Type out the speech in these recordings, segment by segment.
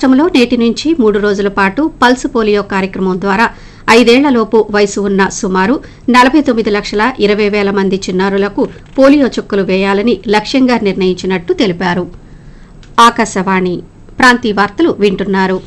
రాష్ట్రంలో నేటి నుంచి మూడు రోజుల పాటు పల్స్ పోలియో కార్యక్రమం ద్వారా ఐదేళ్లలోపు వయసు ఉన్న సుమారు నలభై తొమ్మిది లక్షల ఇరవై వేల మంది చిన్నారులకు పోలియో చుక్కలు వేయాలని లక్ష్యంగా నిర్ణయించినట్టు తెలిపారు ఆకాశవాణి ప్రాంతీయ వార్తలు వింటున్నారు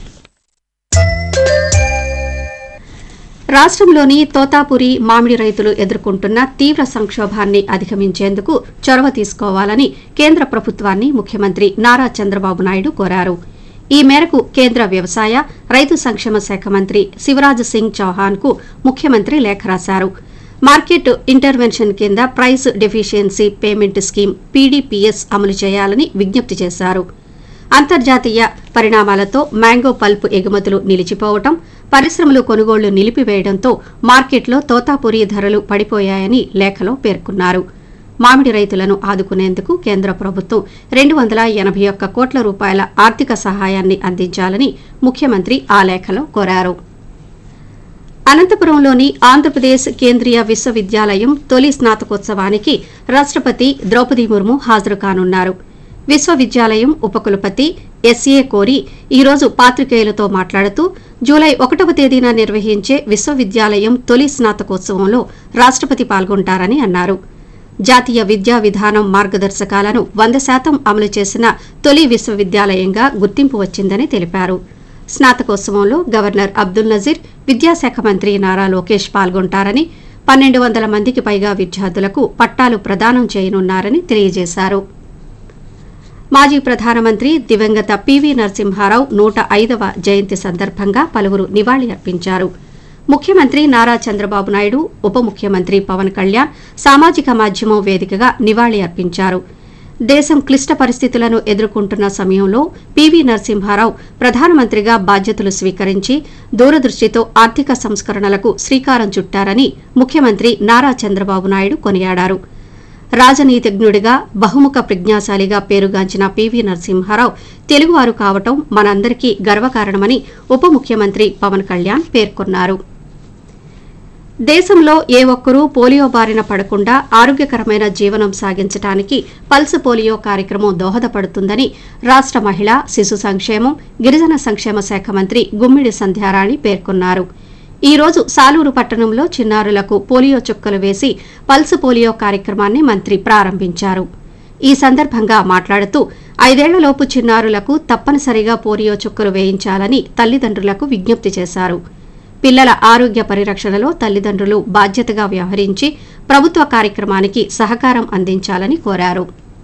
రాష్ట్రంలోని తోతాపురి మామిడి రైతులు ఎదుర్కొంటున్న తీవ్ర సంక్షోభాన్ని అధిగమించేందుకు చొరవ తీసుకోవాలని కేంద్ర ప్రభుత్వాన్ని ముఖ్యమంత్రి నారా చంద్రబాబు నాయుడు కోరారు ఈ మేరకు కేంద్ర వ్యవసాయ రైతు సంక్షేమ శాఖ మంత్రి శివరాజ్ సింగ్ చౌహాన్ కు ముఖ్యమంత్రి లేఖ రాశారు మార్కెట్ ఇంటర్వెన్షన్ కింద price deficiency payment scheme PDPS అమలు చేయాలని విజ్ఞప్తి చేశారు అంతర్జాతీయ పరిణామాలతో మ్యాంగో పల్ప్ ఎగుమతులు నిలిచిపోవటం పరిశ్రమలు కొనుగోళ్లు నిలిపివేయడంతో మార్కెట్లో తోతాపురి ధరలు పడిపోయాయని లేఖలో పేర్కొన్నారు మామిడి రైతులను ఆదుకునేందుకు కేంద్ర ప్రభుత్వం రెండు వందల ఎనభై ఒక్క కోట్ల రూపాయల ఆర్థిక సహాయాన్ని అందించాలని ముఖ్యమంత్రి ఆ లేఖలో కోరారు అనంతపురంలోని ఆంధ్రప్రదేశ్ కేంద్రీయ విశ్వవిద్యాలయం తొలి స్నాతకోత్సవానికి రాష్ట్రపతి ద్రౌపది ముర్ము హాజరు కానున్నారు విశ్వవిద్యాలయం ఉపకులపతి ఎస్ఏ కోరి ఈరోజు పాత్రికేయులతో మాట్లాడుతూ జూలై ఒకటవ తేదీన నిర్వహించే విశ్వవిద్యాలయం తొలి స్నాతకోత్సవంలో రాష్ట్రపతి పాల్గొంటారని అన్నారు జాతీయ విద్యా విధానం మార్గదర్శకాలను వంద శాతం అమలు చేసిన తొలి విశ్వవిద్యాలయంగా గుర్తింపు వచ్చిందని తెలిపారు స్నాతకోత్సవంలో గవర్నర్ అబ్దుల్ నజీర్ విద్యాశాఖ మంత్రి నారా లోకేష్ పాల్గొంటారని పన్నెండు వందల మందికి పైగా విద్యార్థులకు పట్టాలు ప్రదానం చేయనున్నారని తెలియజేశారు మాజీ ప్రధానమంత్రి దివంగత పివి నరసింహారావు నూట ఐదవ జయంతి సందర్భంగా పలువురు నివాళి అర్పించారు ముఖ్యమంత్రి నారా చంద్రబాబు నాయుడు ఉప ముఖ్యమంత్రి పవన్ కళ్యాణ్ సామాజిక మాధ్యమం వేదికగా నివాళి అర్పించారు దేశం క్లిష్ట పరిస్థితులను ఎదుర్కొంటున్న సమయంలో పివి నరసింహారావు ప్రధానమంత్రిగా బాధ్యతలు స్వీకరించి దూరదృష్టితో ఆర్థిక సంస్కరణలకు శ్రీకారం చుట్టారని ముఖ్యమంత్రి నారా చంద్రబాబు నాయుడు కొనియాడారు రాజనీతిజ్ఞుడిగా బహుముఖ ప్రజ్ఞాశాలిగా పేరుగాంచిన పివి నరసింహారావు తెలుగువారు కావటం మనందరికీ గర్వకారణమని ఉప ముఖ్యమంత్రి పవన్ కళ్యాణ్ పేర్కొన్నారు దేశంలో ఏ ఒక్కరూ పోలియో బారిన పడకుండా ఆరోగ్యకరమైన జీవనం సాగించడానికి పల్స్ పోలియో కార్యక్రమం దోహదపడుతుందని రాష్ట మహిళా శిశు సంక్షేమం గిరిజన సంక్షేమ శాఖ మంత్రి గుమ్మిడి సంధ్యారాణి పేర్కొన్నారు ఈ రోజు సాలూరు పట్టణంలో చిన్నారులకు పోలియో చుక్కలు వేసి పల్స్ పోలియో కార్యక్రమాన్ని మంత్రి ప్రారంభించారు ఈ సందర్భంగా మాట్లాడుతూ ఐదేళ్లలోపు చిన్నారులకు తప్పనిసరిగా పోలియో చుక్కలు వేయించాలని తల్లిదండ్రులకు విజ్ఞప్తి చేశారు పిల్లల ఆరోగ్య పరిరక్షణలో తల్లిదండ్రులు బాధ్యతగా వ్యవహరించి ప్రభుత్వ కార్యక్రమానికి సహకారం అందించాలని కోరారు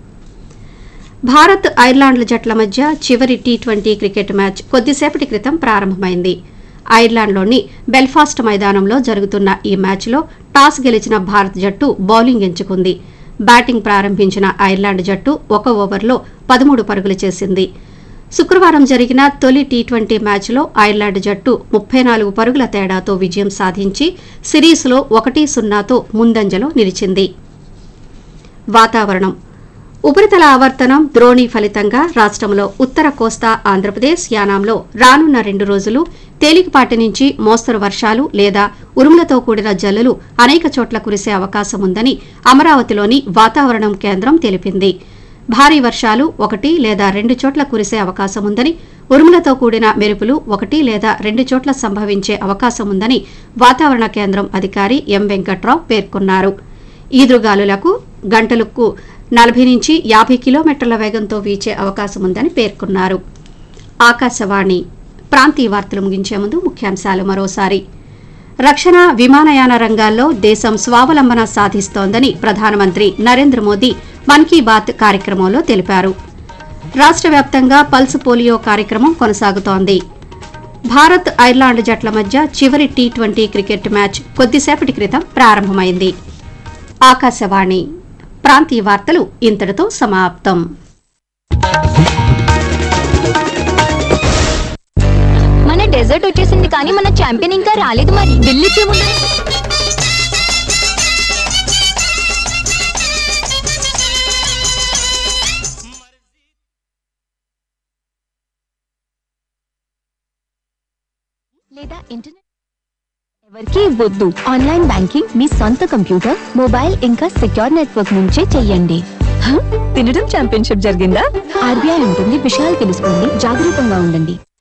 భారత్ ఐర్లాండ్ల జట్ల మధ్య చివరి టీ ట్వంటీ క్రికెట్ మ్యాచ్ కొద్దిసేపటి క్రితం ప్రారంభమైంది ఐర్లాండ్లోని బెల్ఫాస్ట్ మైదానంలో జరుగుతున్న ఈ మ్యాచ్లో టాస్ గెలిచిన భారత్ జట్టు బౌలింగ్ ఎంచుకుంది బ్యాటింగ్ ప్రారంభించిన ఐర్లాండ్ జట్టు ఒక ఓవర్లో పదమూడు పరుగులు చేసింది శుక్రవారం జరిగిన తొలి టీ ట్వంటీ మ్యాచ్లో ఐర్లాండ్ జట్టు ముప్పై నాలుగు పరుగుల తేడాతో విజయం సాధించి సిరీస్లో ఒకటి సున్నాతో ముందంజలో నిలిచింది వాతావరణం ఉపరితల ఆవర్తనం ద్రోణి ఫలితంగా రాష్ట్రంలో ఉత్తర కోస్తా ఆంధ్రప్రదేశ్ యానాంలో రానున్న రెండు రోజులు తేలికపాటి నుంచి మోస్తరు వర్షాలు లేదా ఉరుములతో కూడిన జల్లులు అనేక చోట్ల కురిసే అవకాశం ఉందని అమరావతిలోని వాతావరణం కేంద్రం తెలిపింది భారీ వర్షాలు ఒకటి లేదా రెండు చోట్ల కురిసే అవకాశం ఉందని ఉరుములతో కూడిన మెరుపులు ఒకటి లేదా రెండు చోట్ల సంభవించే అవకాశం ఉందని వాతావరణ కేంద్రం అధికారి ఎం వెంకట్రావు పేర్కొన్నారు ఈదురుగాలులకు గంటలకు నలభై నుంచి యాభై కిలోమీటర్ల వేగంతో వీచే అవకాశం ఉందని పేర్కొన్నారు ఆకాశవాణి ప్రాంతీయ వార్తలు ముగించే ముందు ముఖ్యాంశాలు మరోసారి రక్షణ విమానయాన రంగాల్లో దేశం స్వావలంబన సాధిస్తోందని ప్రధానమంత్రి నరేంద్ర మోదీ మన్ కీ బాత్ కార్యక్రమంలో తెలిపారు రాష్ట్ర వ్యాప్తంగా పల్స్ పోలియో కార్యక్రమం కొనసాగుతోంది భారత్ ఐర్లాండ్ జట్ల మధ్య చివరి టీ ట్వంటీ క్రికెట్ మ్యాచ్ కొద్దిసేపటి క్రితం ప్రారంభమైంది ఆకాశవాణి ప్రాంతీయ వార్తలు ఇంతటితో సమాప్తం మన డెజర్ట్ వచ్చేసింది కానీ మన ఛాంపియన్ ఇంకా రాలేదు మరి ఢిల్లీకి ఏముంది లేదా ఇంటర్నెట్ ఎవరికి వద్దు ఆన్లైన్ బ్యాంకింగ్ మీ సొంత కంప్యూటర్ మొబైల్ ఇంకా సెక్యూర్ నెట్వర్క్ నుంచే చెయ్యండి తినడం ఛాంపియన్షిప్ జరిగిందా ఆర్బీఐ ఉంటుంది విషయాలు తెలుసుకోండి జాగరూకంగా ఉండండి